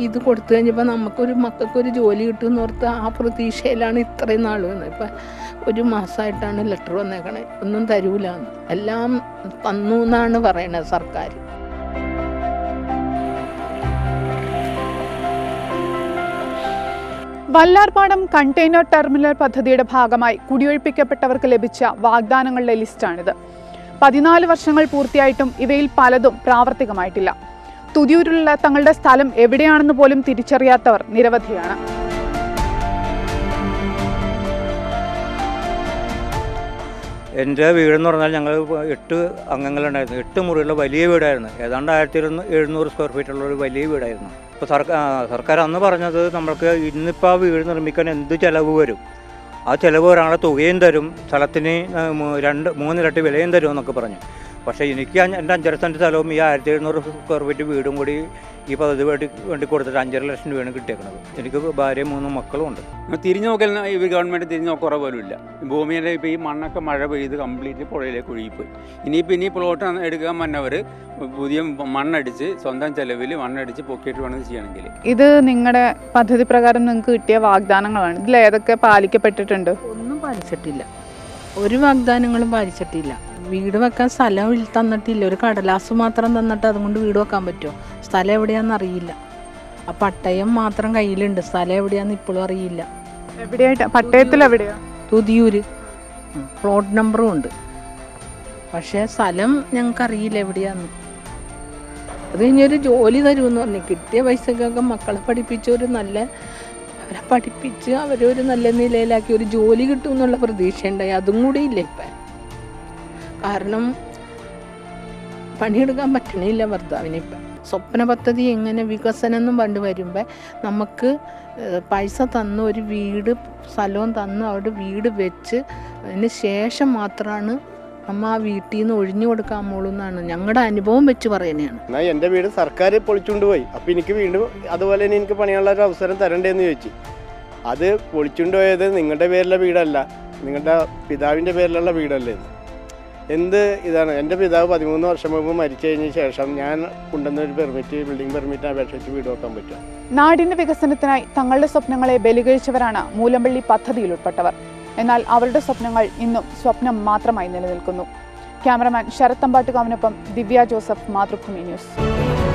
ഇത് കൊടുത്തു കഴിഞ്ഞപ്പോൾ നമുക്കൊരു മക്കൾക്കൊരു ജോലി കിട്ടുമെന്ന് ഓർത്ത് ആ പ്രതീക്ഷയിലാണ് ഇത്രയും നാൾ വന്നത് ഇപ്പം ഒരു മാസമായിട്ടാണ് ലെറ്റർ വന്നേക്കണേ ഒന്നും തരൂല എല്ലാം തന്നു എന്നാണ് പറയണത് സർക്കാർ വല്ലാർപാടം കണ്ടെയ്നർ ടെർമിനൽ പദ്ധതിയുടെ ഭാഗമായി കുടിയൊഴിപ്പിക്കപ്പെട്ടവർക്ക് ലഭിച്ച വാഗ്ദാനങ്ങളുടെ ലിസ്റ്റാണിത് പതിനാല് വർഷങ്ങൾ പൂർത്തിയായിട്ടും ഇവയിൽ പലതും പ്രാവർത്തികമായിട്ടില്ല തുതിയൂരിലുള്ള തങ്ങളുടെ സ്ഥലം എവിടെയാണെന്ന് പോലും തിരിച്ചറിയാത്തവർ നിരവധിയാണ് എൻ്റെ വീടെന്ന് പറഞ്ഞാൽ ഞങ്ങൾ എട്ട് അംഗങ്ങളുണ്ടായിരുന്നു എട്ട് മുറിയുള്ള വലിയ വീടായിരുന്നു ഏതാണ്ട് ആയിരത്തി ഇരുന്ന് എഴുന്നൂറ് സ്ക്വയർ ഫീറ്റുള്ള ഒരു വലിയ വീടായിരുന്നു ഇപ്പോൾ സർക്കാർ സർക്കാർ അന്ന് പറഞ്ഞത് നമ്മൾക്ക് ഇന്നിപ്പോൾ ആ വീട് നിർമ്മിക്കാൻ എന്ത് ചിലവ് വരും ആ ചിലവ് ഒരാളെ തുകയും തരും സ്ഥലത്തിന് ആ, മൂ- രണ്ട് മൂന്നിരട്ടി വിലയും തരും എന്നൊക്കെ പറഞ്ഞു പക്ഷേ എനിക്ക് അഞ്ച്- എൻ്റെ അഞ്ചര സെൻറ്റ് സ്ഥലവും ഈ ആയിരത്തി എഴുന്നൂറ് സ്ക്വയർ ഫീറ്റ് വീടും കൂടി ഈ പദ്ധതി വേണ്ടി വേണ്ടി കൊടുത്തിട്ട് അഞ്ചര ലക്ഷം രൂപയാണ് കിട്ടിയേക്കുന്നത് എനിക്ക് ഭാര്യയും മൂന്ന് മക്കളും ഉണ്ട് തിരിഞ്ഞു നോക്കൽ ഈ ഗവൺമെൻറ് തിരിഞ്ഞു നോക്കുക പോലും ഇല്ല ഭൂമിയുടെ ഇപ്പോൾ ഈ മണ്ണൊക്കെ മഴ പെയ്ത് കംപ്ലീറ്റ് പുഴയിലേക്ക് ഒഴുകിപ്പോയി ഇനിയിപ്പോൾ ഇനി പ്ലോട്ട് എടുക്കാൻ വന്നവർ പുതിയ മണ്ണടിച്ച് സ്വന്തം ചെലവിൽ മണ്ണടിച്ച് പൊക്കിയിട്ട് വേണം ഇത് ചെയ്യണമെങ്കിൽ ഇത് നിങ്ങളുടെ പദ്ധതി പ്രകാരം നിങ്ങൾക്ക് കിട്ടിയ വാഗ്ദാനങ്ങളാണ് ഇതിൽ ഏതൊക്കെ പാലിക്കപ്പെട്ടിട്ടുണ്ട് ഒന്നും പാലിച്ചിട്ടില്ല ഒരു വാഗ്ദാനങ്ങളും പാലിച്ചിട്ടില്ല വീട് വെക്കാൻ സ്ഥലം ഇൽ- തന്നിട്ടില്ല ഒരു കടലാസ് മാത്രം തന്നിട്ട് അതുകൊണ്ട് വീട് വെക്കാൻ പറ്റുമോ സ്ഥലം എവിടെയാണെന്ന് അറിയില്ല ആ പട്ടയം മാത്രം കയ്യിലുണ്ട് സ്ഥലം എവിടെയാണെന്ന് ഇപ്പോഴും അറിയില്ല എവിടെയായിട്ട് പട്ടയത്തിൽ എവിടെയാ തുതിയൂര് ഉം, പ്ലോട്ട് നമ്പറും ഉണ്ട് പക്ഷേ സ്ഥലം ഞങ്ങൾക്ക് അറിയില്ല എവിടെയാന്ന് അത് കഴിഞ്ഞൊരു ജോലി തരുമെന്ന് പറഞ്ഞു കിട്ടിയ പൈസക്കൊക്കെ മക്കളെ പഠിപ്പിച്ച് ഒരു നല്ല അവരെ പഠിപ്പിച്ച് അവരൊരു നല്ല നിലയിലാക്കി ഒരു ജോലി കിട്ടും എന്നുള്ള പ്രതീക്ഷ ഉണ്ടായി അതും കൂടി ഇല്ല ഇപ്പം കാരണം പണിയെടുക്കാൻ പറ്റണില്ല ഭർത്താവിനിപ്പം സ്വപ്ന പദ്ധതി എങ്ങനെ വികസനം എന്നും പണ്ട് വരുമ്പോൾ നമുക്ക് ഏഹ്, പൈസ തന്ന് ഒരു വീട് സ്ഥലവും തന്ന് അവിടെ വീട് വെച്ച് അതിന് ശേഷം മാത്രമാണ് നമ്മ ആ വീട്ടിൽ നിന്ന് ഒഴിഞ്ഞു കൊടുക്കാൻ മോളൂന്നാണ് ഞങ്ങളുടെ അനുഭവം വെച്ച് പറയുന്നതാണ് എന്നാൽ എൻ്റെ വീട് സർക്കാർ പൊളിച്ചുകൊണ്ട് പോയി അപ്പോൾ എനിക്ക് വീണ്ടും അതുപോലെ തന്നെ എനിക്ക് പണിയാനുള്ള ഒരു അവസരം തരണ്ടേന്ന് ചോദിച്ചു അത് പൊളിച്ചുകൊണ്ട് പോയത് നിങ്ങളുടെ പേരിലെ വീടല്ല നിങ്ങളുടെ പിതാവിൻ്റെ പേരിലുള്ള വീടല്ലേ ഇത് എന്ത് ഇതാണ് എൻ്റെ പിതാവ് പതിമൂന്ന് വർഷം മുമ്പ് മരിച്ചു കഴിഞ്ഞ ശേഷം ഞാൻ കൊണ്ടുവന്ന ഒരു പെർമിറ്റ് ബിൽഡിംഗ് പെർമിറ്റ് അപേക്ഷിച്ച് വീട് വെക്കാൻ പറ്റും നാടിന്റെ വികസനത്തിനായി തങ്ങളുടെ സ്വപ്നങ്ങളെ ബലികഴിച്ചവരാണ് മൂലമ്പള്ളി പദ്ധതിയിൽ ഉൾപ്പെട്ടവർ എന്നാൽ അവരുടെ സ്വപ്നങ്ങൾ ഇന്നും സ്വപ്നം മാത്രമായി നിലനിൽക്കുന്നു ക്യാമറമാൻ ശരത് തമ്പാട്ടുകാവിനൊപ്പം ദിവ്യ ജോസഫ് മാതൃഭൂമി ന്യൂസ്